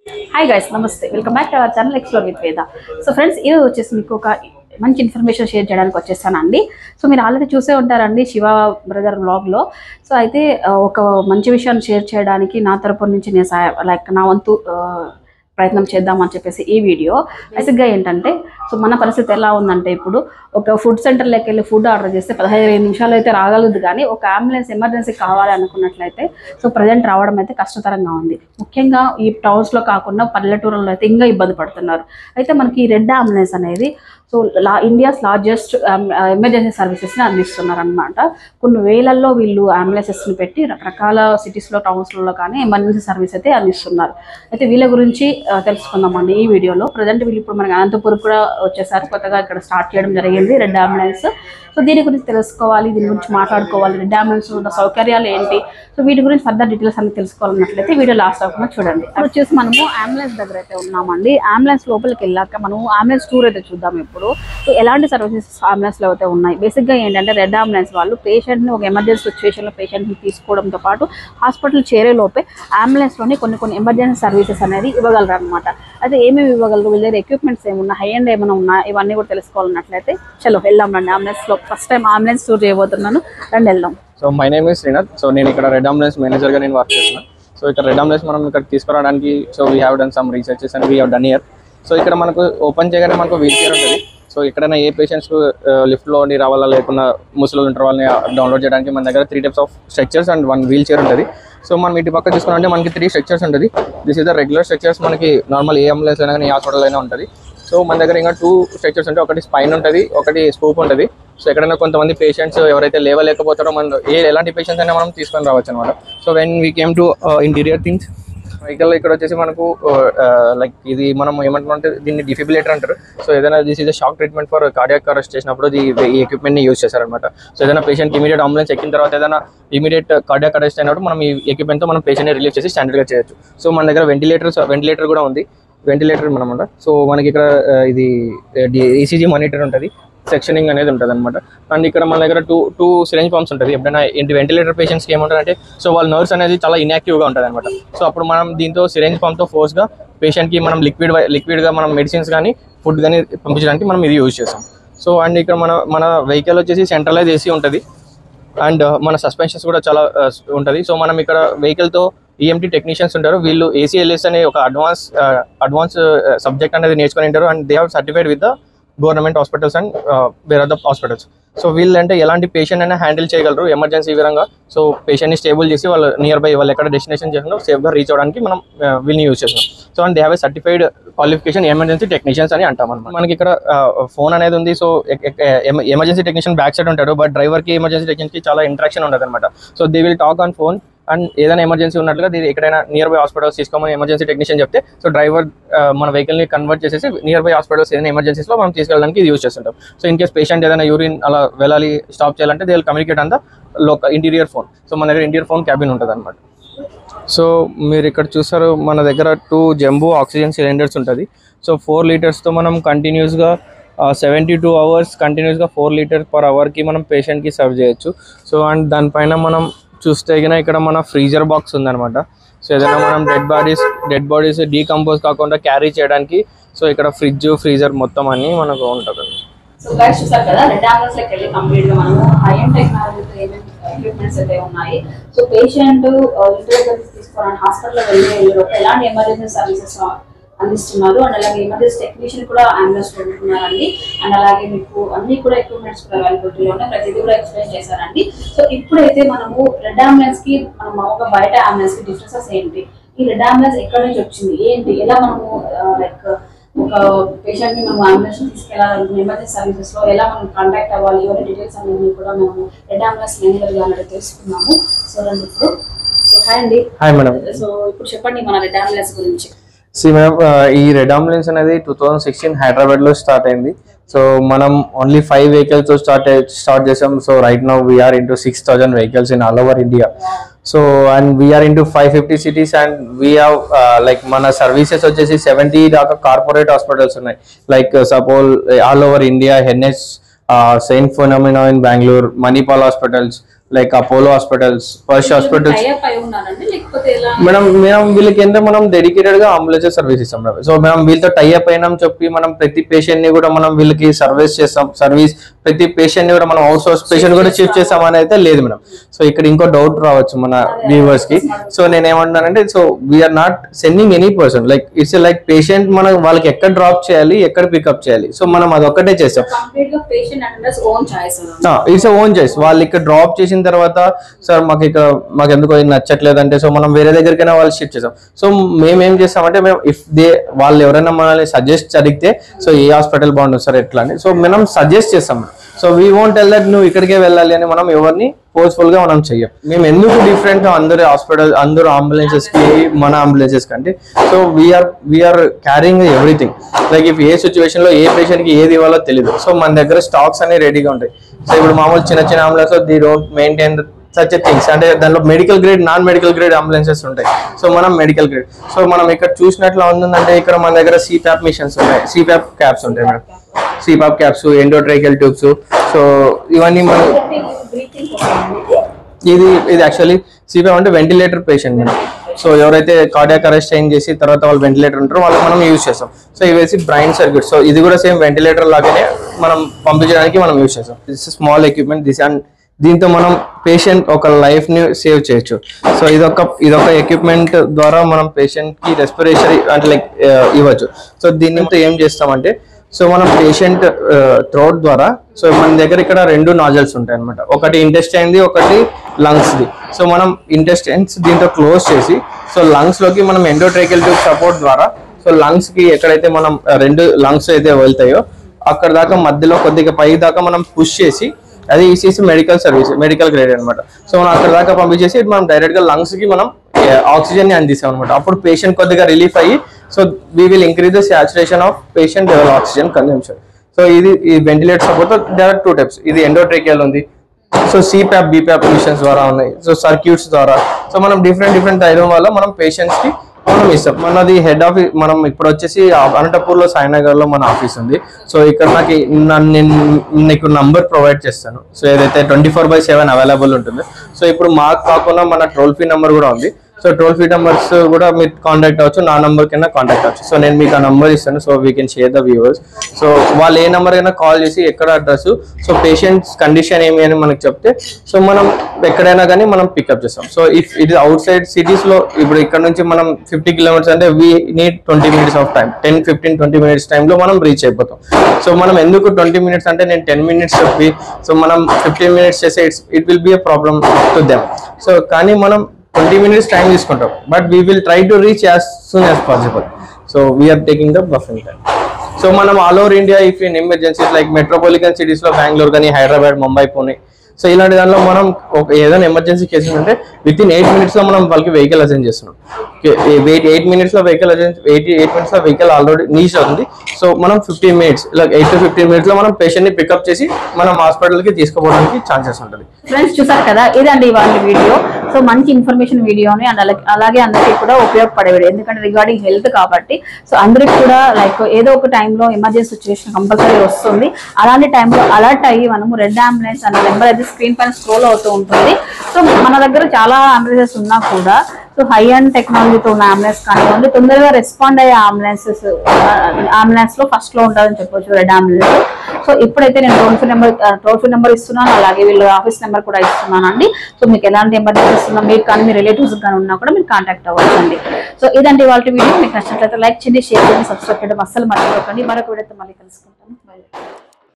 hi guys నమస్తే welcome back to our channel explore with Veda so friends ఈరోజు వచ్చేసి మీకు ఒక మంచి ఇన్ఫర్మేషన్ షేర్ చేయడానికి వచ్చేసానండి సో మీరు ఆల్రెడీ చూసే ఉంటారండి శివ బ్రదర్ వ్లాగ్లో సో అయితే ఆ, ఒక మంచి విషయాన్ని షేర్ చేయడానికి నా తరపు నుంచి నేను సహాయ లైక్ నా వంతు ఆ, ప్రయత్నం చేద్దామని చెప్పేసి ఈ వీడియో బేసిక్గా ఏంటంటే సో మన పరిస్థితి ఎలా ఉందంటే ఇప్పుడు ఒక ఫుడ్ సెంటర్లోకి వెళ్ళి ఫుడ్ ఆర్డర్ చేస్తే పదహైదు నిమిషాలు అయితే రాగలదు కానీ ఒక అంబులెన్స్ ఎమర్జెన్సీ కావాలి అనుకున్నట్లయితే సో ప్రజెంట్ రావడం అయితే కష్టతరంగా ఉంది ముఖ్యంగా ఈ టౌన్స్లో కాకుండా పల్లెటూరులో అయితే ఇంకా ఇబ్బంది పడుతున్నారు అయితే మనకి ఈ రెడ్ అంబులెన్స్ అనేది సో లా ఇండియాస్ లార్జెస్ట్ ఎమర్జెన్సీ సర్వీసెస్ని అందిస్తున్నారు అనమాట కొన్ని వేలల్లో వీళ్ళు అంబులెన్సెస్ని పెట్టి రకరకాల సిటీస్లో టౌన్స్లలో కానీ ఎమర్జెన్సీ సర్వీస్ అయితే అందిస్తున్నారు అయితే వీళ్ళ గురించి ఆ, తెలుసుకుందామండి ఈ వీడియోలో ప్రజెంట్ వీళ్ళు ఇప్పుడు మనకి అనంతపురం కూడా వచ్చేసారు కొత్తగా ఇక్కడ స్టార్ట్ చేయడం జరిగింది రెడ్ అంబులెన్స్ సో దీని గురించి తెలుసుకోవాలి దీని గురించి మాట్లాడుకోవాలి రెడ్ అంబులెన్స్ ఉన్న సౌకర్యాలు ఏంటి సో వీటి గురించి ఫర్దర్ డీటెయిల్స్ అన్ని తెలుసుకోవాలన్నట్లయితే వీడియో లాస్ట్ అవ్వకుండా చూడండి ఇప్పుడు వచ్చేసి మనము అంబులెన్స్ దగ్గర అయితే ఉన్నామండి అంబులెన్స్ లోపలికి వెళ్ళాక మనము అంబులెన్స్ టూర్ అయితే చూద్దాం ఇప్పుడు సో ఎలాంటి సర్వీసెస్ అంబులెన్స్లో అయితే ఉన్నాయి బేసిక్గా ఏంటంటే రెడ్ అంబులెన్స్ వాళ్ళు పేషెంట్ని ఒక ఎమర్జెన్సీ సిచ్యువేషన్లో పేషెంట్ని తీసుకోవడంతో పాటు హాస్పిటల్ చేరే లోపే అంబులెన్స్లోని కొన్ని కొన్ని ఎమర్జెన్సీ సర్వీసెస్ అనేది ఇవ్వగలరు అనమాట అయితే ఏమేమి ఇవ్వగలరు వీళ్ళ దగ్గర ఎక్విప్మెంట్స్ ఏమున్నా హై అండ్ ఏమైనా ఉన్నా ఇవన్నీ కూడా తెలుసుకోవాలన్నట్లయితే చలో వెళ్దాం రండి అంబులెన్స్లో ఫస్ట్ టైం అంబులెన్స్ టూర్ చేయబోతున్నాను రండి వెళ్దాం so my name is Srinath so నేను ఇక్కడ రెడ్ అంబులెన్స్ మేనేజర్గా నేను వర్క్ చేస్తున్నాను సో ఇక్కడ రెడ్ అంబులెన్స్ మనం ఇక్కడ తీసుకురావడానికి so we have done some researches and we have done year so ఇక్కడ మనకు ఓపెన్ చేయగానే మనకు వీల్ చైర్ ఉంటుంది సో ఎక్కడైనా ఏ పేషెంట్స్ లిఫ్ట్లో ఉండి రావాలా లేకుండా ముసలు ఉంటారు వాళ్ళని డౌన్లోడ్ చేయడానికి మన దగ్గర three types of structures and one wheelchair ఉంటుంది సో మనం ఇటు పక్క చూసుకున్నామంటే మనకి త్రీ స్ట్రక్చర్స్ ఉంటుంది this is the regular structures మనకి నార్మల్ ఏ అంబులెన్స్ అయినా కానీ ఏ హాస్పిటల్ అయినా ఉంటుంది సో మన దగ్గర ఇంకా టూ స్ట్రక్చర్స్ ఉంటాయి ఒకటి స్పైన్ ఉంటుంది ఒకటి స్కూప్ ఉంటుంది సో ఎక్కడైనా కొంతమంది పేషెంట్స్ ఎవరైతే లేవలేకపోతారో మనం ఏ ఎలాంటి పేషెంట్స్ అయినా మనం తీసుకొని రావచ్చు అనమాట so when we came to interior things vehicle ఇక్కడ వచ్చేసి మనకు లైక్ ఇది మనం ఏమంటున్నామంటే దీన్ని డిఫిబిలేటర్ అంటారు సో ఏదైనా this is shock treatment for cardiac arrest చేసినప్పుడు ఇది ఈ ఎక్విప్మెంట్ని యూజ్ చేశారనమాట సో ఏదైనా పేషెంట్ ఇమీడియట్ అంబులెన్స్ ఎక్కిన తర్వాత ఏదైనా ఇమీడియట్ కార్డియాక్ అరెస్ట్ అయినప్పుడు మనం ఈ ఎక్విప్మెంట్తో మనం పేషెంట్ని రిలీవ్ చేసి స్టాండర్డ్గా చేయొచ్చు సో మన దగ్గర వెంటిలేటర్ వెంటిలేటర్ కూడా ఉంది వెంటిలేటర్ మనమాట సో మనకి ఇక్కడ ఆ, ఇది ఈసీజీ మానిటర్ ఉంటుంది సెక్షనింగ్ అనేది ఉంటుంది అనమాట అండ్ ఇక్కడ మన దగ్గర టూ టూ సిరెంజ్ పంప్స్ ఉంటుంది ఎప్పుడైనా ఏంటి వెంటిలేటర్ పేషెంట్స్కి ఏముంటుందంటే సో వాళ్ళ నర్వ్స్ అనేది చాలా ఇన్యాక్టివ్గా ఉంటుంది అనమాట సో అప్పుడు మనం దీంతో సిరెంజ్ పంప్తో ఫోర్స్గా పేషెంట్కి మనం లిక్విడ్ లిక్విడ్గా మనం మెడిసిన్స్ కానీ ఫుడ్ కానీ పంపించడానికి మనం ఇది యూజ్ చేస్తాం సో అండ్ ఇక్కడ మన మన వెహికల్ వచ్చేసి సెంట్రలైజ్ ఏసీ ఉంటుంది అండ్ మన సస్పెన్షన్స్ కూడా చాలా ఉంటుంది సో మనం ఇక్కడ వెహికల్తో ఈఎంటీ టెక్నీషియన్స్ ఉంటారు వీళ్ళు ఏసీఎల్ఎస్ అనే ఒక అడ్వాన్స్ అడ్వాన్స్ సబ్జెక్ట్ అనేది నేర్చుకొని ఉంటారు and they have certified with the government hospitals and where are the hospitals so వీళ్ళు అంటే ఎలాంటి పేషెంట్ అయినా హ్యాండిల్ చేయగలరు ఎమర్జెన్సీ విధంగా సో పేషెంట్ని స్టేబుల్ చేసి వాళ్ళు నియర్ బై వాళ్ళు ఎక్కడ డెస్టినేషన్ చేసినా సేఫ్గా రీచ్ అవ్వడానికి మనం uh, వీళ్ళని యూజ్ చేస్తాం so and they have certified qualification emergency technicians అని అంటాం అనమాట మనకి ఇక్కడ ఫోన్ అనేది ఉంది so emergency technician back side ఉంటాడు బట్ డ్రైవర్కి ఎమర్జెన్సీ టెక్నీషియన్కి చాలా ఇంట్రాక్షన్ ఉండదు అనమాట so they will talk on phone and ఏదైనా ఎమర్జెన్సీ ఉన్నట్లుగా దీని ఎక్కడైనా నియర్ బై హాస్పిటల్స్ తీసుకోమని ఎమర్జెన్సీ టెక్నీషియన్ చెప్తే సో డ్రైవర్ మన వెహికల్ని కన్వర్ట్ చేసేసి నియర్ బై హాస్పిటల్స్ ఏదైనా ఎమర్జెన్సీస్లో మనం తీసుకెళ్ళడానికి ఇది యూజ్ చేస్తుంటాం సో ఇన్ కేస్ పేషెంట్ ఏదైనా యూరిన్ అలా వెళ్ళాలి స్టాప్ చేయాలంటే they will communicate on the లోక ఇంటీరియర్ ఫోన్ సో మన దగ్గర ఇంటీరియర్ ఫోన్ క్యాబిన్ ఉంటుంది అనమాట సో మీరు ఇక్కడ చూస్తారు మన దగ్గర టూ జంబూ ఆక్సిజన్ సిలిండర్స్ ఉంటుంది సో ఫోర్ లీటర్స్తో మనం కంటిన్యూస్గా సెవెంటీ టూ అవర్స్ కంటిన్యూస్గా ఫోర్ లీటర్స్ పర్ అవర్కి మనం పేషెంట్కి సర్వ్ చేయొచ్చు సో అండ్ దానిపైన మనం చూస్తే గిన ఇక్కడ మన ఫ్రీజర్ బాక్స్ ఉందన్నమాట సో ఏదైనా మనం dead bodies dead bodies decompose కాకుండా క్యారీ చేయడానికి సో ఇక్కడ ఫ్రిడ్జ్ ఫ్రీజర్ మొత్తం అన్నీ మనకు ఉంటుంది సో గైస్ చూసారు కదా రెడ్ అంబులెన్స్ లకి వెళ్ళి కంప్లీట్ గా మనము హై అండ్ టెక్నాలజీతో ఏమేమి ఎక్విప్మెంట్స్ అయితే ఉన్నాయి సో పేషెంట్ ఇంటి దగ్గర తీసుకోవడానికి హాస్పిటల్ వెళ్ళి వెళ్ళేటప్పుడు ఎలాంటి ఎమర్జెన్సీ సర్వీసెస్ అందిస్తున్నారు అండ్ అలాగే ఎమర్జెన్సీ టెక్నీషియన్ కూడా అంబులెన్స్ పెట్టుకున్నారండి అండ్ అలాగే మీకు అన్ని కూడా ఎక్విప్మెంట్స్ కూడా అవైలబిలిటీలో ఉన్నాయి ప్రతిదీ కూడా ఎక్స్ప్లెయిన్ చేశారండి సో ఇప్పుడైతే మనము రెడ్ అంబులెన్స్ కి మనం మామూలుగా బయట అంబులెన్స్ కి డిఫరెన్సెస్ ఏంటి ఈ రెడ్ అంబులెన్స్ ఎక్కడి నుంచి వచ్చింది ఏంటి ఎలా మనము లైక్ ఒక పేషెంట్ ని మనం అంబులెన్స్ తీసుకెళ్లాలనుకున్న ఎమర్జెన్సీ సర్వీసెస్ లో ఎలా మనం కాంటాక్ట్ అవ్వాలి ఇవన్నీ డీటెయిల్స్ అన్ని కూడా మేము రెడ్ అంబులెన్స్ మేనేజర్ గా అన్నట్టు తెలుసుకున్నాము సో రండి ఇప్పుడు సో హాయ్ అండి హాయ్ మేడం సో ఇప్పుడు చెప్పండి మన రెడ్ అంబులెన్స్ గురించి సి మేడం ఈ రెడ్ అంబులెన్స్ అనేది టూ థౌజండ్ సిక్స్టీన్ హైదరాబాద్ లో స్టార్ట్ అయింది సో మనం ఓన్లీ ఫైవ్ వెహికల్స్ తో స్టార్ట్ స్టార్ట్ చేసాం so right now we are into six thousand vehicles in all over India so and we are into five fifty cities and we have like మన services వచ్చేసి seventy దాకా corporate hospitals ఉన్నాయి like suppose all over India హెన్ఎస్ saint Philomena in Bengaluru Manipal hospitals like Apollo hospitals first hospitals type అయి ఉన్నారండి లేకపోతే ఎలా madam మేము వీళ్ళకి ఏంటంటే మనం డెడికేటెడ్ గా అంబులెన్స్ సర్వీస్ ఇస్తాం మేడం సో మనం వీళ్ళతో టైఅప్ అయినాం చెప్పి మనం ప్రతి పేషెంట్ ని కూడా మనం వీళ్ళకి సర్వీస్ చేస్తాం సర్వీస్ ప్రతి పేషెంట్ ని కూడా మనం అవుట్ సోర్స్ పేషెంట్ కూడా షిఫ్ట్ చేస్తాం అని అయితే లేదు మేడం సో ఇక్కడ ఇంకో డౌట్ రావచ్చు మన వ్యూవర్స్ కి సో నేను ఏమంటున్నానంటే so we are not sending any person like it's like patient మనం వాళ్ళకి ఎక్కడ డ్రాప్ చేయాలి ఎక్కడ పికప్ చేయాలి సో మనం అదొక్కటే చేస్తాం కంప్లీట్ గా patient attenders own choice it's own choice వాళ్ళు ఇక్కడ డ్రాప్ చేసిన తర్వాత సార్ మాకు ఇక్కడ మాకు ఎందుకో ఇది నచ్చట్లేదు అంటే సో మనం వేరే దగ్గరికైనా వాళ్ళు షిఫ్ట్ చేసాం సో మేము ఏం చేస్తామంటే మేము ఇఫ్ దే వాళ్ళు ఎవరైనా మనల్ని సజెస్ట్ అడిగితే సో ఏ హాస్పిటల్ బాగుంటుంది సార్ ఎట్లా అని సో మనం సజెస్ట్ చేస్తాం so we won't tell that నువ్వు ఇక్కడికే వెళ్ళాలి అని మనం ఎవరిని ఫోర్స్ఫుల్ గా మనం చెయ్యం మేము ఎందుకు డిఫరెంట్ అందరు హాస్పిటల్ అందరు అంబులెన్సెస్ కి మన అంబులెన్సెస్ కంటే so we are we are carrying everything like if a situation లో ఏ పేషెంట్ కి ఏది ఇవ్వాలో తెలియదు సో మన దగ్గర స్టాక్స్ అనేవి రెడీగా ఉంటాయి సో ఇప్పుడు మామూలు చిన్న చిన్న ambulance they don't maintain such things అంటే దాంట్లో medical grade non medical grade ambulances ఉంటాయి సో మనం మెడికల్ గ్రేడ్ సో మనం ఇక్కడ చూసినట్లు ఉందంటే ఇక్కడ మన దగ్గర సిప్యాప్ మిషన్స్ ఉంటాయి సిప్యాప్ క్యాప్స్ ఉంటాయి madam CPAP caps ఎండోట్రైకల్ tubes so ఇవన్నీ మనం ఇది ఇది యాక్చువల్లీ సిపిఎం అంటే వెంటిలేటర్ పేషెంట్ మేడం సో ఎవరైతే కార్డియాక్ అరెస్ట్ చేంజ్ చేసి తర్వాత వాళ్ళు వెంటిలేటర్ ఉంటారో వాళ్ళకి మనం యూజ్ చేస్తాం సో ఇవేసి బ్రైన్ సర్క్యూట్ సో ఇది కూడా సేమ్ వెంటిలేటర్ లాగానే మనం పంపించడానికి మనం యూజ్ చేస్తాం this small equipment this and దీంతో మనం పేషెంట్ ఒక లైఫ్ ని సేవ్ చేయొచ్చు సో ఇదొక ఇదొక ఎక్విప్మెంట్ ద్వారా మనం పేషెంట్ కి రెస్పిరేషన్ అంటే లైక్ ఇవ్వచ్చు సో దీనితో ఏం చేస్తామంటే సో మనం పేషెంట్ థ్రోట్ ద్వారా సో మన దగ్గర ఇక్కడ రెండు నాజల్స్ ఉంటాయి అనమాట ఒకటి ఇంటెస్టైన్ ది ఒకటి లంగ్స్ ది సో మనం ఇంటెస్టైన్స్ దీంతో క్లోజ్ చేసి సో లంగ్స్ లోకి మనం ఎండోట్రైకల్ ట్యూబ్ సపోర్ట్ ద్వారా సో లంగ్స్ కి ఎక్కడైతే మనం ఆ, రెండు లంగ్స్ అయితే వెళ్తాయో అక్కడ దాకా మధ్యలో కొద్దిగా పై దాకా మనం పుష్ చేసి అది ECC medical service medical grade అనమాట సో మనం అక్కడ దాకా పంపించేసి మనం డైరెక్ట్ గా లంగ్స్ కి మనం ఆక్సిజన్ ని అందిస్తాం అనమాట అప్పుడు పేషెంట్ కొద్దిగా రిలీఫ్ అయ్యి so we will increase the saturation of patient level oxygen consumption so ఇది ఈ ventilator support there are two types ఇది ఎండోట్రేకియల్ ఉంది సో సిప్యాప్ బీప్యాప్ మిషన్స్ ద్వారా ఉన్నాయి సో సర్క్యూట్స్ ద్వారా సో మనం డిఫరెంట్ డిఫరెంట్ అయిన వల్ల మనం పేషెంట్స్ కి మనం ఇస్తాం మనది హెడ్ ఆఫీస్ మనం ఇప్పుడు వచ్చేసి అనంతపూర్ లో సాయినగర్ లో మన ఆఫీస్ ఉంది సో ఇక్కడ నాకు ఈ- నా- నేను నీకు నంబర్ ప్రొవైడ్ చేస్తాను సో ఏదైతే twenty four by seven available ఉంటుందో సో ఇప్పుడు మాకు కాకుండా మన టోల్ ఫ్రీ నెంబర్ కూడా ఉంది సో టోల్ ఫ్రీ నెంబర్స్ కూడా మీరు కాంటాక్ట్ అవ్వచ్చు నా నంబర్ కింద కాంటాక్ట్ అవ్వచ్చు సో నేను మీకు ఆ నంబర్ ఇస్తాను so we can share the viewers so వాళ్ళు ఏ నెంబర్ అయినా కాల్ చేసి ఎక్కడ అడ్రస్ సో పేషెంట్స్ కండిషన్ ఏమి అని మనకు చెప్తే సో మనం ఎక్కడైనా కానీ మనం పికప్ చేస్తాం so if it is outside cities లో ఇప్పుడు ఇక్కడ నుంచి మనం ఫిఫ్టీ కిలోమీటర్స్ అంటే we need twenty minutes of time ten fifteen twenty minutes టైంలో మనం రీచ్ అయిపోతాం సో మనం ఎందుకు ట్వంటీ మినిట్స్ అంటే నేను టెన్ మినిట్స్ చెప్పి సో మనం ఫిఫ్టీన్ మినిట్స్ చేస్తే it's it will be a problem to them so కానీ మనం ట్వంటీ మినిట్స్ టైం తీసుకుంటాం but we will try to reach as soon as possible so we are taking the buffing time so మనం all over India if in emergencies like metropolitan cities లో బెంగళూరు కానీ Hyderabad Mumbai Pune so ఇలాంటి దానిలో మనం ఒక ఏదైనా ఎమర్జెన్సీ కేసెస్ ఉంటే విత్ ఇన్ ఎయిట్ మినిట్స్ లో మనం వాళ్ళకి వెహికల్ అసెండ్ చేస్తున్నాం వెయిట్ ఎయిట్ మినిట్స్ లో vehicle ascend eighty eight minutes లో వెహికల్ ఆల్రెడీ నీచ్ అవుతుంది సో మనం ఫిఫ్టీన్ మినిట్స్ ఇలా ఎయిట్ టు ఫిఫ్టీన్ మినిట్స్ లో మనం పేషెంట్ ని పికప్ చేసి మనం హాస్పిటల్ కి తీసుకుపోవడానికి ఛాన్సెస్ ఉంటుంది ఫ్రెండ్స్ చూసారు కదా ఇదండి ఇవాళ వీడియో సో మంచి ఇన్ఫర్మేషన్ వీడియోని అండ్ అలాగే అలాగే అందరికీ కూడా ఉపయోగపడే వీడియో ఎందుకంటే రిగార్డింగ్ హెల్త్ కాబట్టి సో అందరికి కూడా లైక్ ఏదో ఒక టైంలో ఎమర్జెన్సీ సిచ్యువేషన్ కంపల్సరీ వస్తుంది అలాంటి టైంలో అలర్ట్ అయ్యి మనము రెడ్ అంబులెన్స్ అనే నెంబర్ అయితే స్క్రీన్ పైన స్క్రోల్ అవుతూ ఉంటుంది సో మన దగ్గర చాలా అంబులెన్సెస్ ఉన్నా కూడా సో హై అండ్ టెక్నాలజీతో ఉన్న అంబులెన్స్ కానివ్వండి తొందరగా రెస్పాండ్ అయ్యే అంబులెన్సెస్ అంబులెన్స్ లో ఫస్ట్ లో ఉంటుందని చెప్పొచ్చు రెడ్ అంబులెన్స్ సో ఇప్పుడైతే నేను toll free number toll free number ఇస్తున్నాను అలాగే వీళ్ళ ఆఫీస్ నెంబర్ కూడా ఇస్తున్నాను అండి సో మీకు ఎలాంటి ఎమర్జెన్సీస్ ఉన్నా మీకు కానీ మీ రిలేటివ్స్ కానీ ఉన్నా కూడా మీరు కాంటాక్ట్ అవ్వచ్చు అండి సో ఇదండి వాళ్ళ వీడియో మీకు నచ్చినట్లయితే లైక్ చేయండి షేర్ చేయండి సబ్స్క్రైబ్ చేయడం అస్సలు మర్చిపోకండి మరొక వీడియోతో మళ్ళీ కలుసుకుంటాను బై